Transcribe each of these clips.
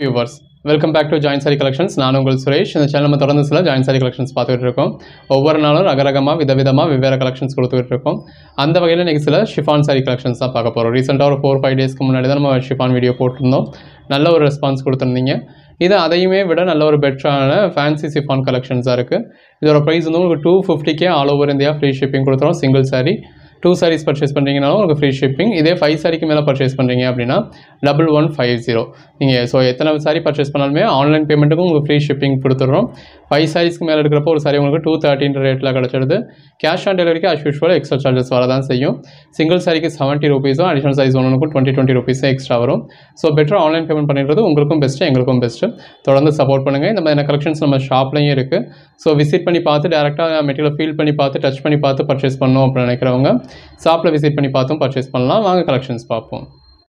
viewers welcome back to join sari collections நான் உங்கள் சுரேஷ் இந்த சேனல் நம்ம தொடர்ந்து சில ஜாயின் சாரி கலெக்ஷன்ஸ் பார்த்துட்டு இருக்கோம் ஒவ்வொரு நாளும் ரகரகமாக விதவிதமாக வெவ்வேறு கலெக்ஷன்ஸ் கொடுத்துட்டு இருக்கோம் அந்த வகையில் இன்றைக்கி சில ஷிஃபான் சாரி கலெக்ஷன்ஸ் தான் பார்க்க போகிறோம் ரீசெண்டாக ஒரு ஃபோர் ஃபைவ் டேஸ்க்கு முன்னாடி தான் நம்ம ஷிஃபான் வீடியோ போட்டிருந்தோம் நல்ல ஒரு ரெஸ்பான்ஸ் கொடுத்துருந்தீங்க இது அதையுமே விட நல்ல ஒரு பெட்டரான ஃபேன்சி சிஃபான் கலெக்ஷன்ஸாக இருக்குது இதோட ப்ரைஸ் வந்து உங்களுக்கு டூ ஃபிஃப்டிக்கே all over India free shipping கொடுத்துரும் single sari two saris purchase பண்ணுறீங்கனாலும் உங்களுக்கு ஃப்ரீ ஷிப்பிங் இதே ஃபைவ் சாரிக்கு மேலே பர்ச்சேஸ் பண்ணுறீங்க அப்படின்னா டபுள் ஒன் ஃபைவ் ஜீரோ நீங்கள் ஸோ எத்தனை சாரி பர்ச்சேஸ் பண்ணாலுமே ஆன்லைன் பேமெண்ட்டுக்கும் உங்களுக்கு ஃப்ரீ ஷிப்பிங் கொடுத்துட்றோம் ஃபைவ் சாரீஸ்க்கு மேலே இருக்கிறப்போ ஒரு சாரி உங்களுக்கு டூ தேர்ட்டின்ற ரேட்டில் கிடச்சிடுது கேஷ் ஆன் டெலிவரிக்கு அஸ் யூஷுவல் எக்ஸ்ட்ரா சார்ஜஸ் வரதான் செய்யும் சிங்கிள் சாரிக்கு செவன்ட்டி ருபீஸும் அடிஷனல் சாரீஸ் ஒன்றுக்கும் டுவெண்ட்டி டுவெண்ட்டி ருபீஸும் எக்ஸ்ட்ரா வரும் ஸோ பெட்டர் ஆன்லைன் பேமெண்ட் பண்ணிடுறது உங்களுக்கும் பெஸ்ட்டு எங்களுக்கும் பெஸ்ட்டு தொடர்ந்து சப்போர்ட் பண்ணுங்கள் இந்த மாதிரியான கலெக்ஷன்ஸ் நம்ம ஷாப்லையும் இருக்குது ஸோ விசிட் பண்ணி பார்த்து டேரெக்டாக மெட்டீரியல் ஃபீல் பண்ணி பார்த்து டச் பண்ணி பார்த்து பர்ச்சேஸ் பண்ணணும் அப்படின்னு நினைக்கிறவங்க ஷாப்பில் விசிட் பண்ணி பார்த்தும் பர்ச்சேஸ் பண்ணலாம் வாங்க கலெக்ஷன்ஸ் பார்ப்போம்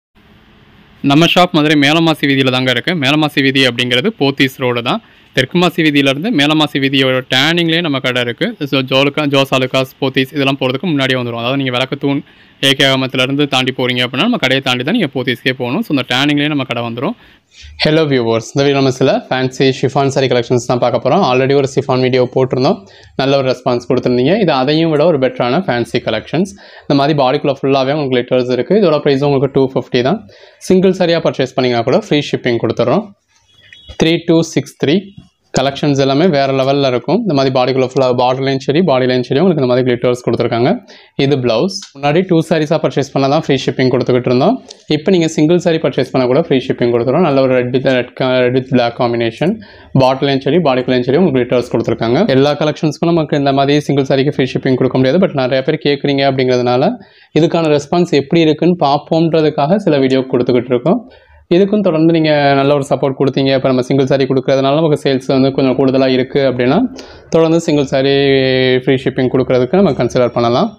நம்ம ஷாப் மதுரை மேலமாசி வீதியில் தாங்க இருக்குது மேலமாசி வீதி அப்படிங்கிறது போத்தீஸ் ரோடு தான் தெற்குமாசி வீதியிலேருந்து மேலமாசி வீதியோட டேனிங்லேயே நம்ம கடை இருக்குது ஸோ ஜோலுக்கா ஜோசாலுக்காஸ் போத்தீஸ் இதெல்லாம் போகிறதுக்கு முன்னாடியே வந்துடும் அதாவது நீங்கள் விளக்கத்தூண் ஏகே அகமத்துலேருந்து தாண்டி போகிறீங்க அப்படின்னா நம்ம கடையை தாண்டி தான் நீங்கள் போத்தீஸ்க்கே போகணும் ஸோ அந்த டேனிங்லேயே நம்ம கடை வந்துடும் ஹலோ வியூவர்ஸ் இந்த வீடியோ நம்ம சில ஃபேன்சி ஷிஃபான் சாரி கலெக்ஷன்ஸ் தான் பார்க்க போகிறோம் ஆல்ரெடி ஒரு சிஃபான் வீடியோ போட்டிருந்தோம் நல்ல ஒரு ரெஸ்பான்ஸ் கொடுத்துருந்தீங்க இது அதையும் விட ஒரு பெட்டரான ஃபேன்சி கலெக்ஷன்ஸ் இந்த மாதிரி பாடிக்குள்ளே ஃபுல்லாகவே உங்களுக்கு லிட்டர்ஸ் இருக்குது இதோட ப்ரைஸ் உங்களுக்கு டூ ஃபிஃப்டி தான் சிங்கிள் சாரியாக பர்ச்சேஸ் பண்ணிங்கன்னா கூட ஃப்ரீ ஷிப்பிங் கொடுத்துட்றோம் three two six three collections எல்லாமே வேறு லெவலில் இருக்கும் இந்த மாதிரி பாடிக்குள்ளே ஃபுல்லாக பாடிலையும் சரி பாடிலையும் சரி உங்களுக்கு இந்த மாதிரி கிளிட்டர்ஸ் கொடுத்துருக்காங்க இது ப்ளவுஸ் முன்னாடி டூ சாரீஸாக பர்ச்சேஸ் பண்ணால் தான் ஃப்ரீ ஷிப்பிங் கொடுத்துக்கிட்டு இருந்தோம் இப்போ நீங்கள் சிங்கிள் சாரி பர்ச்சேஸ் பண்ணால் கூட ஃப்ரீ ஷிப்பிங் கொடுத்துரும் நல்ல ஒரு red with red red with black combination பாட்டிலையும் சரி பாடிக்குலையும் சரி உங்களுக்கு கிளிட்டர்ஸ் கொடுத்துருக்காங்க எல்லா கலெக்ஷன்ஸ்க்கும் நமக்கு இந்த மாதிரி சிங்கிள் சாரிக்கு ஃப்ரீ ஷிப்பிங் கொடுக்க முடியாது பட் நிறைய பேர் கேட்குறீங்க அப்படிங்கிறதுனால இதுக்கான ரெஸ்பான்ஸ் எப்படி இருக்குன்னு பார்ப்போன்றதுக்காக சில வீடியோ கொடுத்துக்கிட்டு இருக்கோம் இதுக்கும் தொடர்ந்து நீங்கள் நல்ல ஒரு சப்போர்ட் கொடுத்தீங்க இப்போ நம்ம சிங்கிள் சாரி கொடுக்குறதுனால நமக்கு சேல்ஸ் வந்து கொஞ்சம் கூடுதலாக இருக்குது அப்படின்னா தொடர்ந்து சிங்கிள் சாரி ஃப்ரீ ஷிப்பிங் கொடுக்குறதுக்கு நம்ம கன்சிடர் பண்ணலாம்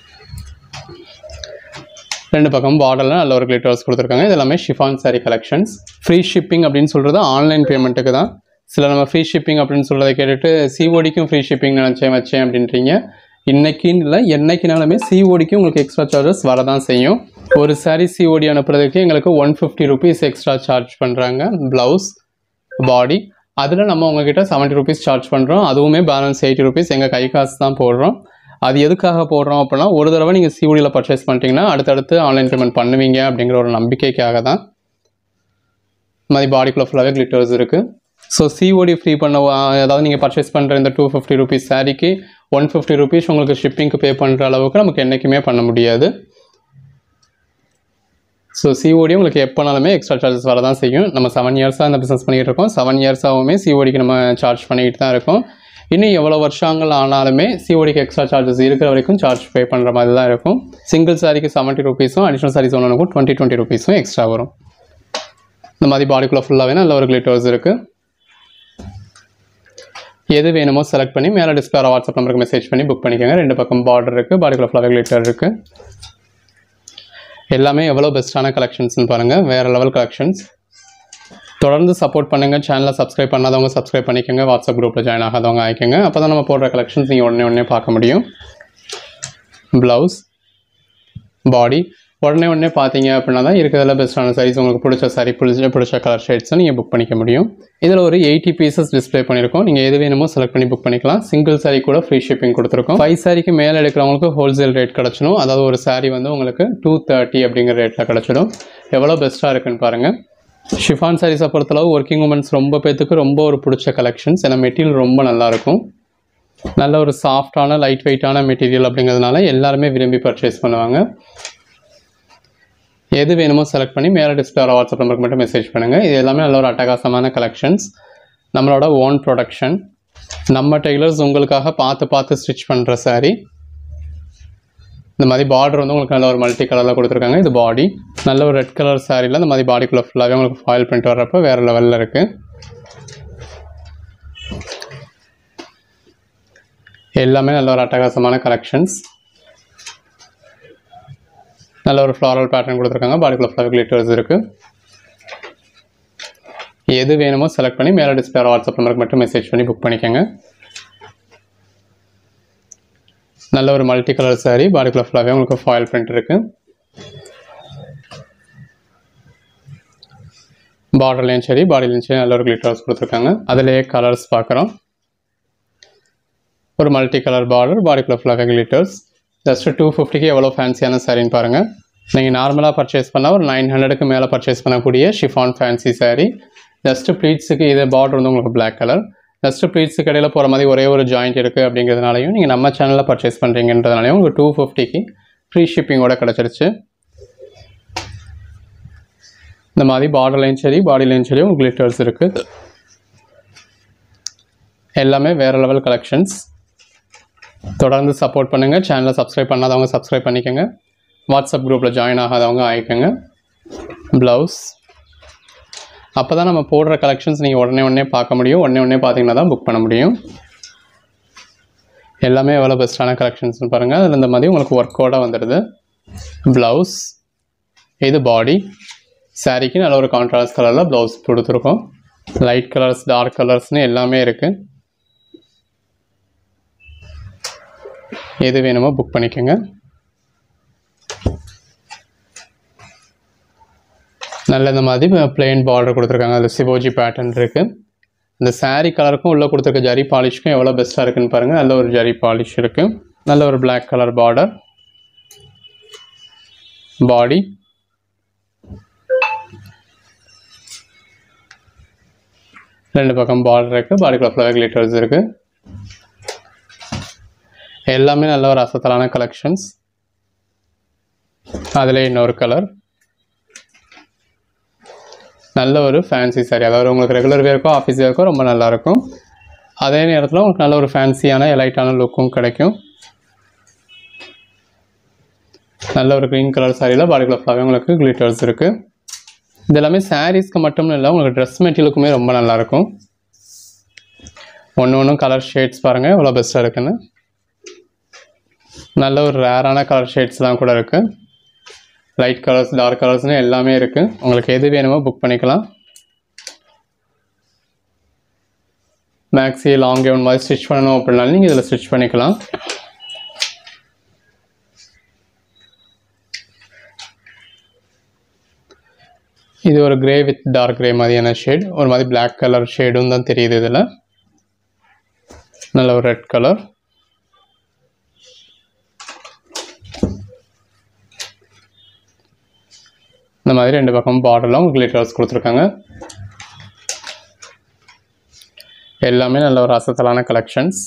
ரெண்டு பக்கம் பார்டரில் நல்ல ஒரு கிளிட்டர்ஸ் கொடுத்துருக்காங்க இது எல்லாமே chiffon sari collections free shipping அப்படின்னு சொல்கிறது ஆன்லைன் பேமெண்ட்டுக்கு தான் சில நம்ம ஃப்ரீ ஷிப்பிங் அப்படின்னு சொல்கிறத கேட்டுட்டு சிஓடிக்கும் ஃப்ரீ ஷிப்பிங் நினச்சேன் வச்சேன் அப்படின்றீங்க இன்னைக்குன்னு இல்லை என்னைக்குனாலுமே சிஓடிக்கு உங்களுக்கு எக்ஸ்ட்ரா சார்ஜஸ் வரதான் செய்யும் ஒரு சாரி சிஓடி அனுப்புறதுக்கு எங்களுக்கு one fifty rupees extra charge பண்ணுறாங்க ப்ளவுஸ் பாடி அதில் நம்ம உங்ககிட்ட செவன்ட்டி ருபீஸ் சார்ஜ் பண்ணுறோம் அதுவுமே பேலன்ஸ் எயிட்டி ருபீஸ் எங்கள் கை காசு தான் போடுறோம் அது எதுக்காக போடுறோம் அப்படின்னா ஒரு தடவை நீங்கள் சிஓடியில் பர்ச்சேஸ் பண்ணிட்டீங்கன்னா அடுத்தடுத்து ஆன்லைன் பேமெண்ட் பண்ணுவீங்க அப்படிங்கிற ஒரு நம்பிக்கைக்காக தான் இந்த மாதிரி பாடிக்குள்ளே ஃபுல்லாகவே கிளிட்டர்ஸ் இருக்குது ஸோ சிஓடி ஃப்ரீ பண்ண அதாவது நீங்கள் பர்ச்சேஸ் பண்ணுற இந்த டூ ஃபிஃப்டி ருபீஸ் சாரிக்கு ஒன் ஃபிஃப்டி ருபீஸ் உங்களுக்கு ஷிப்பிங்க்கு பே பண்ணுற அளவுக்கு நமக்கு என்றைக்குமே பண்ண முடியாது ஸோ சிஓடி உங்களுக்கு எப்போனாலுமே எக்ஸ்ட்ரா சார்ஜஸ் வர தான் செய்யும் நம்ம செவன் இயர்ஸாக இந்த பிஸ்னஸ் பண்ணிகிட்டு இருக்கோம் செவன் இயர்ஸாகவுமே சிஓடிக்கு நம்ம சார்ஜ் பண்ணிக்கிட்டு தான் இருக்கோம் இன்னும் எவ்வளோ வருஷங்கள் ஆனாலுமே சிஓடிக்கு எக்ஸ்ட்ரா சார்ஜஸ் இருக்கிற வரைக்கும் சார்ஜ் பே பண்ணுற மாதிரி தான் இருக்கும் சிங்கிள் சாரிக்கு செவன்ட்டி ருபீஸும் அடிஷனல் சாரீஸ் ஒன்றுக்கும் டுவெண்ட்டி டுவெண்ட்டி ருபீஸும் எக்ஸ்ட்ரா வரும் இந்த மாதிரி பாடிக்குள்ளே ஃபுல்லாகவே நல்ல ஒரு கிளிட்டர்ஸ் இருக்குது எது வேணுமோ செலக்ட் பண்ணி மேலே டிஸ்பிளே வாட்ஸ்அப் நம்பருக்கு மெசேஜ் பண்ணி புக் பண்ணிக்கோங்க ரெண்டு பக்கம் பார்டர் இருக்குது பாடிக்குள்ளே ஃபுல்லாகவே கிளிட்டர் இருக்குது எல்லாமே எவ்வளோ பெஸ்ட்டான கலெக்ஷன்ஸ்னு பாருங்கள் வேறு லெவல் கலெக்ஷன்ஸ் தொடர்ந்து சப்போர்ட் பண்ணுங்கள் சேனலை சப்ஸ்கிரைப் பண்ணாதவங்க சப்ஸ்கிரைப் பண்ணிக்கோங்க வாட்ஸ்அப் குரூப்பில் ஜாயின் ஆகாதவங்க ஆகிக்கோங்க அப்போ தான் நம்ம போடுற கலெக்ஷன்ஸ் நீங்கள் உடனே உடனே பார்க்க முடியும் ப்ளவுஸ் பாடி உடனே உடனே பார்த்தீங்க அப்படின்னா தான் இருக்கிறதுல பெஸ்ட்டான சாரீஸ் உங்களுக்கு பிடிச்ச சாரி பிடிச்ச பிடிச்ச கலர் ஷேட்ஸை நீங்கள் புக் பண்ணிக்க முடியும் இதில் ஒரு எயிட்டி பீசஸ் டிஸ்ப்ளே பண்ணியிருக்கோம் நீங்கள் எது வேணுமோ செலக்ட் பண்ணி புக் பண்ணிக்கலாம் சிங்கிள் சாரி கூட ஃப்ரீ ஷிப்பிங் கொடுத்துருக்கோம் ஃபைவ் சாரிக்கு மேலே எடுக்கிறவங்களுக்கு ஹோல்சேல் ரேட் கிடச்சிடும் அதாவது ஒரு சாரி வந்து உங்களுக்கு டூ தேர்ட்டி அப்படிங்கிற ரேட்டில் கிடச்சிடும் எவ்வளோ பெஸ்ட்டாக இருக்குன்னு பாருங்கள் ஷிஃபான் சாரீஸை பொறுத்தளவு ஒர்க்கிங் உமன்ஸ் ரொம்ப பேத்துக்கு ரொம்ப ஒரு பிடிச்ச கலெக்ஷன்ஸ் ஏன்னா மெட்டீரியல் ரொம்ப நல்லாயிருக்கும் நல்ல ஒரு சாஃப்டான லைட் வெயிட்டான மெட்டீரியல் அப்படிங்கிறதுனால எல்லாருமே விரும்பி பர்ச்சேஸ் பண்ணுவாங்க எது வேணுமோ செலக்ட் பண்ணி மேலே டிஸ்பிளே வாட்ஸ்அப் நம்பருக்கு மட்டும் மெசேஜ் பண்ணுங்கள் இது எல்லாமே நல்ல ஒரு அட்டகாசமான கலெக்ஷன்ஸ் நம்மளோட ஓன் ப்ரொடக்ஷன் நம்ம டெய்லர்ஸ் உங்களுக்காக பார்த்து பார்த்து ஸ்டிச் பண்ணுற சாரீ இந்த மாதிரி பார்டர் வந்து உங்களுக்கு நல்ல ஒரு மல்டி கலரில் கொடுத்துருக்காங்க இது பாடி நல்ல ஒரு ரெட் கலர் சாரியில் இந்த மாதிரி பாடிக்குள்ளே ஃபுல்லாகவே உங்களுக்கு ஃபாயில் பிரிண்ட் வர்றப்போ வேறு லெவலில் இருக்குது எல்லாமே நல்ல ஒரு அட்டகாசமான கலெக்ஷன்ஸ் நல்ல ஒரு ஃப்ளாரல் பேட்டர்ன் கொடுத்துருக்காங்க பாடிக்குள்ள ஃப்ளவர் கிளிட்டர்ஸ் இருக்குது எது வேணுமோ செலக்ட் பண்ணி மேலே டிஸ்பிளே வாட்ஸ்அப் நம்பருக்கு மட்டும் மெசேஜ் பண்ணி புக் பண்ணிக்கோங்க நல்ல ஒரு மல்டி கலர் சாரி பாடிக்குள்ள ஃபுல்லாகவே உங்களுக்கு ஃபாயில் பிரிண்ட் இருக்குது பார்டர்லேயும் சரி பாடிலையும் சரி நல்ல ஒரு கிளிட்டர்ஸ் கொடுத்துருக்காங்க அதிலேயே கலர்ஸ் பார்க்குறோம் ஒரு மல்டி கலர் பார்டர் பாடிக்குள்ள ஃபுல்லாக கிளிட்டர்ஸ் ஜஸ்ட் டூ ஃபிஃப்டிக்கு எவ்வளோ ஃபேன்சியான சாரின்னு பாருங்கள் நீங்கள் நார்மலாக பர்ச்சேஸ் பண்ணால் ஒரு நைன் ஹண்ட்ரடுக்கு மேலே பர்ச்சேஸ் பண்ணக்கூடிய ஷிஃபான் ஃபேன்சி saree ஜஸ்ட் ப்ளீட்ஸுக்கு இது பார்டர் வந்து உங்களுக்கு Black கலர் ஜஸ்ட் ப்ளீட்ஸுக்கு இடையில போகிற மாதிரி ஒரே ஒரு ஜாயிண்ட் இருக்குது அப்படிங்கிறதுனாலையும் நீங்கள் நம்ம சேனலில் பர்ச்சேஸ் பண்ணுறீங்கன்றதுனாலையும் உங்களுக்கு டூ ஃபிஃப்டிக்கு ஃப்ரீ ஷிப்பிங்கோட கிடச்சிருச்சு இந்த மாதிரி பார்டர்லையும் சரி பாடிலையும் சரி உங்களுக்கு கிளிட்டர்ஸ் இருக்குது எல்லாமே வேறு லெவல் கலெக்ஷன்ஸ் தொடர்ந்து சப்போர்ட் பண்ணுங்கள் சேனலை சப்ஸ்கிரைப் பண்ணாதவங்க சப்ஸ்கிரைப் பண்ணிக்கோங்க வாட்ஸ்அப் குரூப்பில் ஜாயின் ஆகாதவங்க ஆகிக்கோங்க ப்ளவுஸ் அப்போ தான் நம்ம போடுற கலெக்ஷன்ஸ் நீங்கள் உடனே உடனே பார்க்க முடியும் உடனே உடனே பார்த்தீங்கன்னா தான் புக் பண்ண முடியும் எல்லாமே எவ்வளோ பெஸ்ட்டான கலெக்ஷன்ஸ்னு பாருங்கள் அதில் இந்த மாதிரி உங்களுக்கு ஒர்க்கோட வந்துடுது ப்ளவுஸ் இது பாடி சாரீக்கு நல்ல ஒரு கான்ட்ராஸ்ட் கலரில் ப்ளவுஸ் கொடுத்துருக்கோம் லைட் கலர்ஸ் டார்க் கலர்ஸ்னு எல்லாமே இருக்குது எது வேணுமோ புக் பண்ணிக்கோங்க நல்ல இந்த மாதிரி பிளெயின் பார்டர் கொடுத்துருக்காங்க அதில் சிவோஜி பேட்டர்ன் இருக்குது இந்த saree கலருக்கும் உள்ளே கொடுத்துருக்க ஜரி பாலிஷ்க்கும் எவ்வளோ பெஸ்ட்டாக இருக்குன்னு பாருங்கள் நல்ல ஒரு ஜரி பாலிஷ் இருக்குது நல்ல ஒரு Black கலர் பார்டர் பாடி ரெண்டு பக்கம் பார்டர் இருக்குது பாடிக்குள்ள ஃப்ளவர் கிளிட்டர்ஸ் இருக்குது எல்லாமே நல்ல ஒரு அசத்தலான கலெக்ஷன்ஸ் அதில் இன்னொரு கலர் நல்ல ஒரு ஃபேன்சி saree அதாவது உங்களுக்கு ரெகுலர் வேர்க்கோ ஆஃபீஸ் வேர்க்கோ ரொம்ப நல்லாயிருக்கும் அதே நேரத்தில் உங்களுக்கு நல்ல ஒரு ஃபேன்சியான எலைட்டான லுக்கும் கிடைக்கும் நல்ல ஒரு க்ரீன் கலர் சாரியில் பாடிக்குள்ள ஃபுல்லாகவே உங்களுக்கு கிளிட்டர்ஸ் இருக்குது இது எல்லாமே சாரீஸ்க்கு மட்டும் இல்லை உங்களுக்கு ட்ரெஸ் மெட்டீரியலுக்குமே ரொம்ப நல்லாயிருக்கும் ஒன்று ஒன்றும் கலர் ஷேட்ஸ் பாருங்கள் எவ்வளோ பெஸ்ட்டாக இருக்குன்னு நல்ல ஒரு ரேரான கலர் ஷேட்ஸ்லாம் கூட இருக்குது லைட் கலர்ஸ் டார்க் கலர்ஸ்னு எல்லாமே இருக்குது உங்களுக்கு எது வேணுமோ புக் பண்ணிக்கலாம் மேக்ஸி லாங் கவுன் மாதிரி ஸ்டிச் பண்ணணும் அப்படின்னாலும் நீங்கள் இதில் ஸ்டிச் பண்ணிக்கலாம் இது ஒரு கிரே வித் டார்க் கிரே மாதிரியான ஷேட் ஒரு மாதிரி Black கலர் ஷேடும் தான் தெரியுது இதில் நல்ல ஒரு ரெட் கலர் இந்த மாதிரி ரெண்டு பக்கம் பார்டர்லாம் கிளிட்டர்ஸ் கொடுத்துருக்காங்க எல்லாமே நல்ல ஒரு அசத்தலான கலெக்ஷன்ஸ்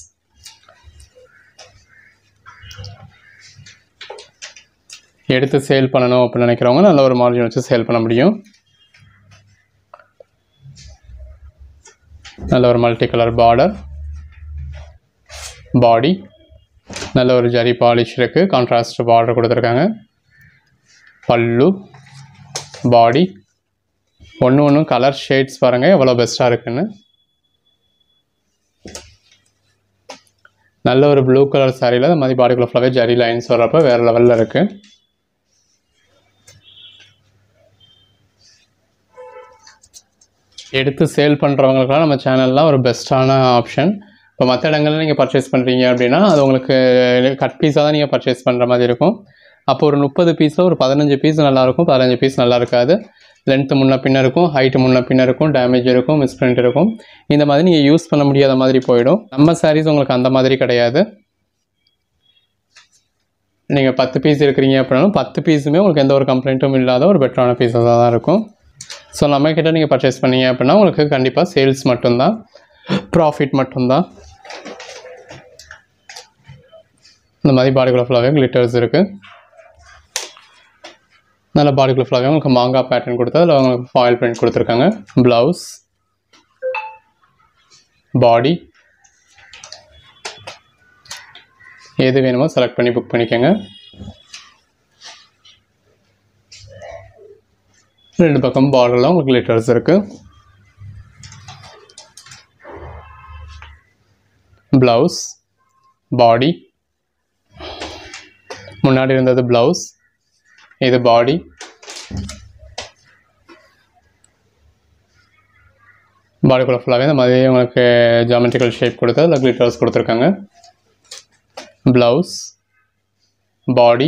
எடுத்து சேல் பண்ணணும் அப்படின்னு நினைக்கிறவங்க நல்ல ஒரு மார்ஜின் வச்சு சேல் பண்ண முடியும் நல்ல ஒரு மல்டி கலர் பார்டர் பாடி நல்ல ஒரு ஜரி பாலிஷ் இருக்குது கான்ட்ராஸ்ட் பார்டர் கொடுத்துருக்காங்க பல்லு பாடி ஒன்று ஒன்றும் கலர் ஷேட்ஸ் பாருங்கள் எவ்வளோ பெஸ்ட்டாக இருக்குன்னு நல்ல ஒரு ப்ளூ கலர் சாரியில் இந்த மாதிரி பாடிக்குள்ள ஃபுல்லாகவே ஜரி லைன்ஸ் வர்றப்ப வேறு லெவலில் இருக்குது எடுத்து சேல் பண்ணுறவங்களுக்குலாம் நம்ம சேனல்லாம் ஒரு பெஸ்ட்டான ஆப்ஷன் இப்போ மற்ற இடங்கள்ல நீங்கள் பர்ச்சேஸ் பண்ணுறீங்க அப்படின்னா அது உங்களுக்கு கட் பீஸாக தான் நீங்கள் பர்ச்சேஸ் பண்ணுற மாதிரி இருக்கும் அப்போ ஒரு முப்பது பீஸில் ஒரு பதினஞ்சு பீஸ் நல்லாயிருக்கும் பதினஞ்சு பீஸ் நல்லா இருக்காது லென்த்து முன்ன பின்ன இருக்கும் ஹைட்டு முன்ன பின்ன இருக்கும் டேமேஜ் இருக்கும் மிஸ்பிரிண்ட் இருக்கும் இந்த மாதிரி நீங்கள் யூஸ் பண்ண முடியாத மாதிரி போயிடும் நம்ம சாரீஸ் உங்களுக்கு அந்த மாதிரி கிடையாது நீங்கள் பத்து பீஸ் இருக்கிறீங்க அப்படின்னாலும் பத்து பீஸுமே உங்களுக்கு எந்த ஒரு கம்ப்ளைண்ட்டும் இல்லாத ஒரு பெட்டரான பீஸாக தான் இருக்கும் ஸோ நம்மக்கிட்ட நீங்கள் பர்ச்சேஸ் பண்ணீங்க அப்படின்னா உங்களுக்கு கண்டிப்பாக சேல்ஸ் மட்டும்தான் ப்ராஃபிட் மட்டும்தான் இந்த மாதிரி பாடிக்குள்ள ஃபுல்லாகவே கிளிட்டர்ஸ் இருக்குது நல்ல பாடிக்குள்ள ஃபுல்லாகவே உங்களுக்கு மாங்காய் பேட்டர்ன் கொடுத்து அதில் உங்களுக்கு ஃபாயில் பிரிண்ட் கொடுத்துருக்காங்க ப்ளவுஸ் பாடி எது வேணுமோ செலக்ட் பண்ணி புக் பண்ணிக்கோங்க ரெண்டு பக்கம் பார்டரில் உங்களுக்கு கிளிட்டர்ஸ் இருக்குது ப்ளவுஸ் பாடி முன்னாடி இருந்தது ப்ளவுஸ் இது பாடி பாடிக்குள்ள ஃபுல்லாகவே இந்த மாதிரி உங்களுக்கு ஜாமெட்ரிக்கல் ஷேப் கொடுத்து அதில் கிளிட்டர்ஸ் கொடுத்துருக்காங்க ப்ளவுஸ் பாடி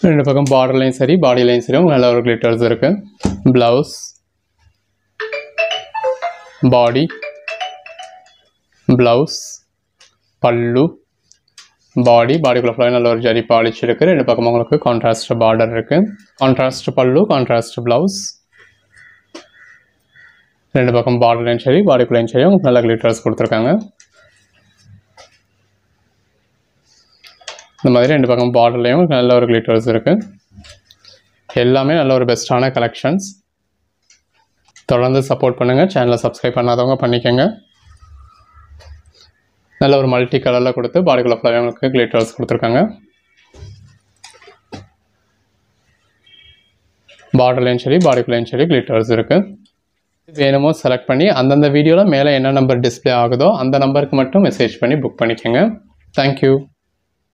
ரெண்டு பக்கம் பார்டர்லையும் சரி பாடிலையும் சரி உங்களுக்கு நல்ல ஒரு கிளிட்டர்ஸ் இருக்குது ப்ளவுஸ் பாடி ப்ளவுஸ் பல்லு பாடி பாடிக்குள்ள ஃபுல்லாக நல்ல ஒரு ஜரி பாலிச் இருக்குது ரெண்டு பக்கம் உங்களுக்கு கான்ட்ராஸ்ட் பார்டர் இருக்குது கான்ட்ராஸ்ட் பல்லு கான்ட்ராஸ்ட் ப்ளவுஸ் ரெண்டு பக்கம் பார்டர்லையும் சரி பாடிக்குள்ளேயும் சரி உங்களுக்கு நல்ல கிளிட்டர்ஸ் கொடுத்துருக்காங்க இந்த மாதிரி ரெண்டு பக்கம் பார்டர்லேயும் நல்ல ஒரு கிளிட்டர்ஸ் இருக்குது எல்லாமே நல்ல ஒரு பெஸ்ட்டான கலெக்ஷன்ஸ் தொடர்ந்து சப்போர்ட் பண்ணுங்கள் சேனலை சப்ஸ்கிரைப் பண்ணாதவங்க பண்ணிக்கோங்க நல்ல ஒரு மல்டி கலரில் கொடுத்து பாடிக்குள்ள ஃபுல்லாகவே உங்களுக்கு கிளிட்டர்ஸ் கொடுத்துருக்காங்க பார்டர்லையும் சரி பாடிக்குள்ளேயும் சரி கிளிட்டர்ஸ் இருக்குது வேணுமோ செலக்ட் பண்ணி அந்தந்த வீடியோவில் மேலே என்ன நம்பர் டிஸ்ப்ளே ஆகுதோ அந்த நம்பருக்கு மட்டும் மெசேஜ் பண்ணி புக் பண்ணிக்கோங்க தேங்க்யூ